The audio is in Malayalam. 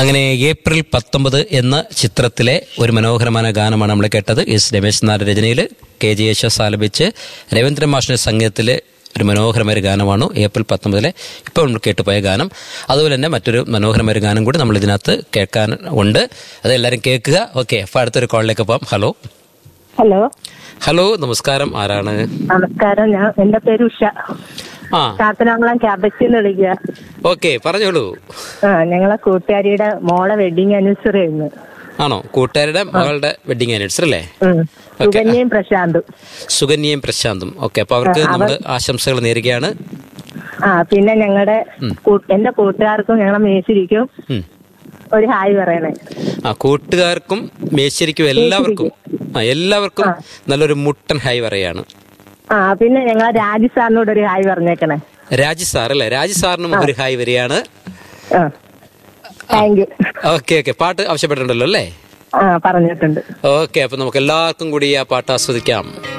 അങ്ങനെ ഏപ്രിൽ പത്തൊമ്പത് എന്ന ചിത്രത്തിലെ ഒരു മനോഹരമായ ഗാനമാണ് നമ്മൾ കേട്ടത് എസ് രമേശ് നാട് രചനയിൽ കെ ജി യേശസ് ആലപിച്ച് രവീന്ദ്രൻ മാഷിന്റെ സംഗീതത്തിലെ ഒരു മനോഹരമായ ഒരു ഗാനമാണ് ഏപ്രിൽ പത്തൊമ്പതിലെ ഇപ്പോൾ നമ്മൾ കേട്ടുപോയ ഗാനം അതുപോലെ തന്നെ മറ്റൊരു മനോഹരമായ ഒരു ഗാനം കൂടി നമ്മൾ ഇതിനകത്ത് കേൾക്കാൻ ഉണ്ട് അതെല്ലാവരും കേൾക്കുക ഓക്കെ അപ്പോൾ അടുത്തൊരു കോളിലേക്ക് പോകാം ഹലോ ഹലോ ഹലോ നമസ്കാരം ആരാണ് നമസ്കാരം ഞാൻ എന്റെ പേര് ഉഷ ആ കാത്തനാകുളം ക്യാബച്ചിന്ന് വിളിക്കുക ഓക്കെ പറഞ്ഞോളൂ ആ ഞങ്ങളെ കൂട്ടുകാരിയുടെ മോളെ വെഡിങ് ആനിവേഴ്സറി ആയിരുന്നു ആണോ കൂട്ടുകാരുടെ മകളുടെ വെഡിങ് ആനിവേഴ്സറി അല്ലേ ഉം. സുകന്യയും പ്രശാന്തും സുകന്യയും പ്രശാന്തും ഓക്കെ അപ്പൊ അവർക്ക് നമ്മൾ ആശംസകൾ നേരുകയാണ് ആ പിന്നെ ഞങ്ങളുടെ എന്റെ കൂട്ടുകാർക്കും ഞങ്ങളെ മേശിരിക്കും ഉം. ഒരു ഹായ് പറയണേ ആ കൂട്ടുകാർക്കും മേശ്ശേരിക്കും എല്ലാവർക്കും ആ എല്ലാവർക്കും നല്ലൊരു മുട്ടൻ ഹൈ പറയാണ് ആ പിന്നെ ഞങ്ങളെ രാജി സാറിനോട് ഒരു ഹായ് പറഞ്ഞേക്കണേ രാജി സാർ അല്ലേ രാജി സാറിനും ഒരു ഹായ് വരികയാണ് ആ താങ്ക് യു ഓക്കെ ഓക്കെ പാട്ട് ആവശ്യപ്പെട്ടിട്ടുണ്ടല്ലോ അല്ലേ ആ പറഞ്ഞിട്ടുണ്ട് ഓക്കെ അപ്പൊ നമുക്ക് എല്ലാവർക്കും കൂടി ആ പാട്ട് ആസ്വദിക്കാം